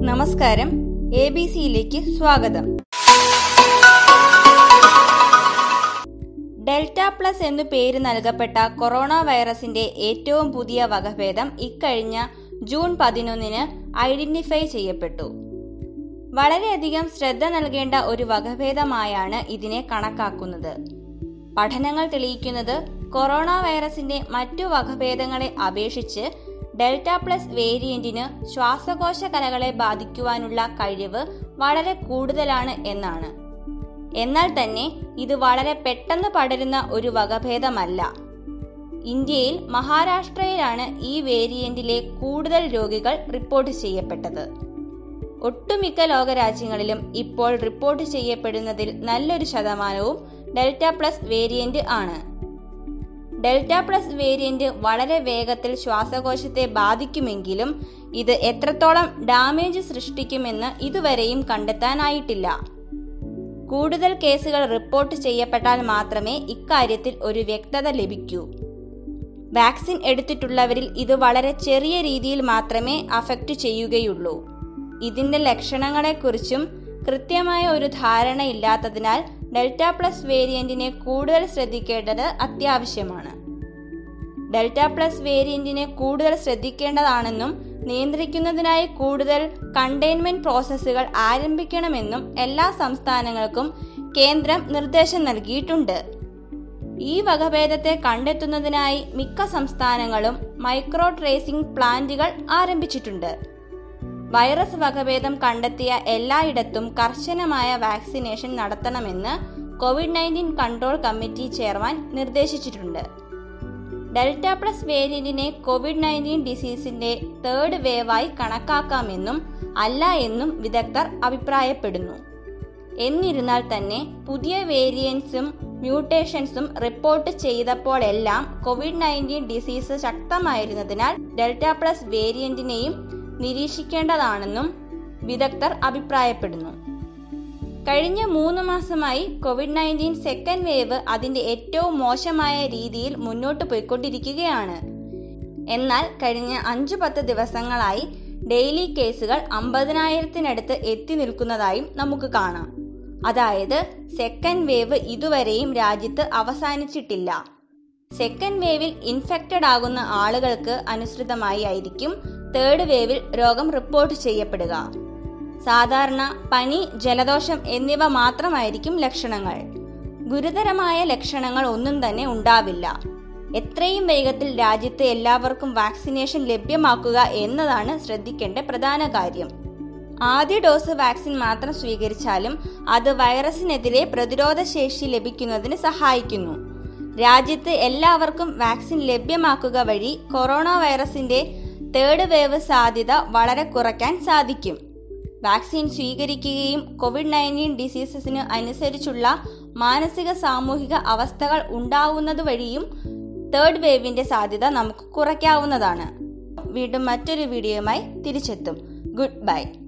നമസ്കാരം A B സിയിലേക്ക് സ്വാഗതം ഡെൽറ്റ പ്ലസ് എന്നു പേര് നൽകപ്പെട്ട കൊറോണ വൈറസിന്റെ ഏറ്റവും പുതിയ വകഭേദം ഇക്കഴിഞ്ഞ ജൂൺ പതിനൊന്നിന് ഐഡന്റിഫൈ ചെയ്യപ്പെട്ടു വളരെയധികം ശ്രദ്ധ നൽകേണ്ട ഒരു വകഭേദമായാണ് ഇതിനെ കണക്കാക്കുന്നത് പഠനങ്ങൾ തെളിയിക്കുന്നത് കൊറോണ വൈറസിന്റെ മറ്റു വകഭേദങ്ങളെ അപേക്ഷിച്ച് ഡെൽറ്റ പ്ലസ് വേരിയന്റിന് ശ്വാസകോശ കലകളെ ബാധിക്കുവാനുള്ള കഴിവ് വളരെ കൂടുതലാണ് എന്നാണ് എന്നാൽ തന്നെ ഇത് വളരെ പെട്ടെന്ന് പടരുന്ന ഒരു വകഭേദമല്ല ഇന്ത്യയിൽ മഹാരാഷ്ട്രയിലാണ് ഈ വേരിയന്റിലെ കൂടുതൽ രോഗികൾ റിപ്പോർട്ട് ചെയ്യപ്പെട്ടത് ഒട്ടുമിക്ക ലോകരാജ്യങ്ങളിലും ഇപ്പോൾ റിപ്പോർട്ട് ചെയ്യപ്പെടുന്നതിൽ നല്ലൊരു ശതമാനവും ഡെൽറ്റ പ്ലസ് വേരിയന്റ് ആണ് ഡെൽറ്റ പ്ലസ് വേരിയന്റ് വളരെ വേഗത്തിൽ ശ്വാസകോശത്തെ ബാധിക്കുമെങ്കിലും ഇത് എത്രത്തോളം ഡാമേജ് സൃഷ്ടിക്കുമെന്ന് ഇതുവരെയും കണ്ടെത്താനായിട്ടില്ല കൂടുതൽ കേസുകൾ റിപ്പോർട്ട് ചെയ്യപ്പെട്ടാൽ മാത്രമേ ഇക്കാര്യത്തിൽ ഒരു വ്യക്തത ലഭിക്കൂ വാക്സിൻ എടുത്തിട്ടുള്ളവരിൽ ഇത് വളരെ ചെറിയ രീതിയിൽ മാത്രമേ അഫക്റ്റ് ചെയ്യുകയുള്ളൂ ഇതിന്റെ ലക്ഷണങ്ങളെക്കുറിച്ചും കൃത്യമായ ഒരു ധാരണയില്ലാത്തതിനാൽ ഡെൽറ്റ പ്ലസ് വേരിയന്റിനെ കൂടുതൽ ശ്രദ്ധിക്കേണ്ടത് അത്യാവശ്യമാണ് ഡെൽറ്റ പ്ലസ് വേരിയന്റിനെ കൂടുതൽ ശ്രദ്ധിക്കേണ്ടതാണെന്നും നിയന്ത്രിക്കുന്നതിനായി കൂടുതൽ കണ്ടെയ്ൻമെന്റ് പ്രോസസ്സുകൾ ആരംഭിക്കണമെന്നും എല്ലാ സംസ്ഥാനങ്ങൾക്കും കേന്ദ്രം നിർദ്ദേശം നൽകിയിട്ടുണ്ട് ഈ വകഭേദത്തെ കണ്ടെത്തുന്നതിനായി മിക്ക സംസ്ഥാനങ്ങളും മൈക്രോ ട്രേസിംഗ് പ്ലാന്റുകൾ ആരംഭിച്ചിട്ടുണ്ട് വൈറസ് വകഭേദം കണ്ടെത്തിയ എല്ലായിടത്തും കർശനമായ വാക്സിനേഷൻ നടത്തണമെന്ന് covid nineteen control committee chairman നിർദ്ദേശിച്ചിട്ടുണ്ട് ഡെൽറ്റ പ്ലസ് വേരിയന്റിനെ കോവിഡ് നയൻറ്റീൻ ഡിസീസിന്റെ തേർഡ് വേവായി കണക്കാക്കാമെന്നും അല്ല എന്നും വിദഗ്ധർ അഭിപ്രായപ്പെടുന്നു എന്നിരുന്നാൽ തന്നെ പുതിയ വേരിയൻസും മ്യൂട്ടേഷൻസും റിപ്പോർട്ട് ചെയ്തപ്പോഴെല്ലാം കോവിഡ് നയൻറ്റീൻ ഡിസീസ് ശക്തമായിരുന്നതിനാൽ ഡെൽറ്റ പ്ലസ് വേരിയന്റിനെയും നിരീക്ഷിക്കേണ്ടതാണെന്നും വിദഗ്ധർ അഭിപ്രായപ്പെടുന്നു കഴിഞ്ഞ മൂന്ന് മാസമായി കോവിഡ് നയൻറ്റീൻ സെക്കൻഡ് വേവ് അതിന്റെ ഏറ്റവും മോശമായ രീതിയിൽ മുന്നോട്ട് പോയിക്കൊണ്ടിരിക്കുകയാണ് എന്നാൽ കഴിഞ്ഞ അഞ്ചു പത്ത് ദിവസങ്ങളായി ഡെയിലി കേസുകൾ അമ്പതിനായിരത്തിനടുത്ത് എത്തി നിൽക്കുന്നതായും നമുക്ക് കാണാം അതായത് സെക്കൻഡ് വേവ് ഇതുവരെയും രാജ്യത്ത് അവസാനിച്ചിട്ടില്ല സെക്കൻഡ് വേവിൽ ഇൻഫെക്റ്റഡ് ആകുന്ന ആളുകൾക്ക് അനുസൃതമായി ആയിരിക്കും തേർഡ് വേവിൽ രോഗം റിപ്പോർട്ട് ചെയ്യപ്പെടുക സാധാരണ പനി ജലദോഷം എന്നിവ മാത്രമായിരിക്കും ലക്ഷണങ്ങൾ ഗുരുതരമായ ലക്ഷണങ്ങൾ ഒന്നും തന്നെ ഉണ്ടാവില്ല എത്രയും വേഗത്തിൽ രാജ്യത്ത് എല്ലാവർക്കും വാക്സിനേഷൻ ലഭ്യമാക്കുക എന്നതാണ് ശ്രദ്ധിക്കേണ്ട പ്രധാന കാര്യം ആദ്യ ഡോസ് വാക്സിൻ മാത്രം സ്വീകരിച്ചാലും അത് വൈറസിനെതിരെ പ്രതിരോധ ശേഷി ലഭിക്കുന്നതിന് സഹായിക്കുന്നു രാജ്യത്ത് എല്ലാവർക്കും വാക്സിൻ ലഭ്യമാക്കുക വഴി കൊറോണ വൈറസിന്റെ തേർഡ് വേവ് സാധ്യത വളരെ കുറയ്ക്കാൻ സാധിക്കും വാക്സിൻ സ്വീകരിക്കുകയും കോവിഡ് നയൻറ്റീൻ ഡിസീസസിന് അനുസരിച്ചുള്ള മാനസിക സാമൂഹിക അവസ്ഥകൾ ഉണ്ടാവുന്നത് വഴിയും തേർഡ് വേവിന്റെ സാധ്യത നമുക്ക് കുറയ്ക്കാവുന്നതാണ് വീണ്ടും മറ്റൊരു വീഡിയോയുമായി തിരിച്ചെത്തും ഗുഡ് ബൈ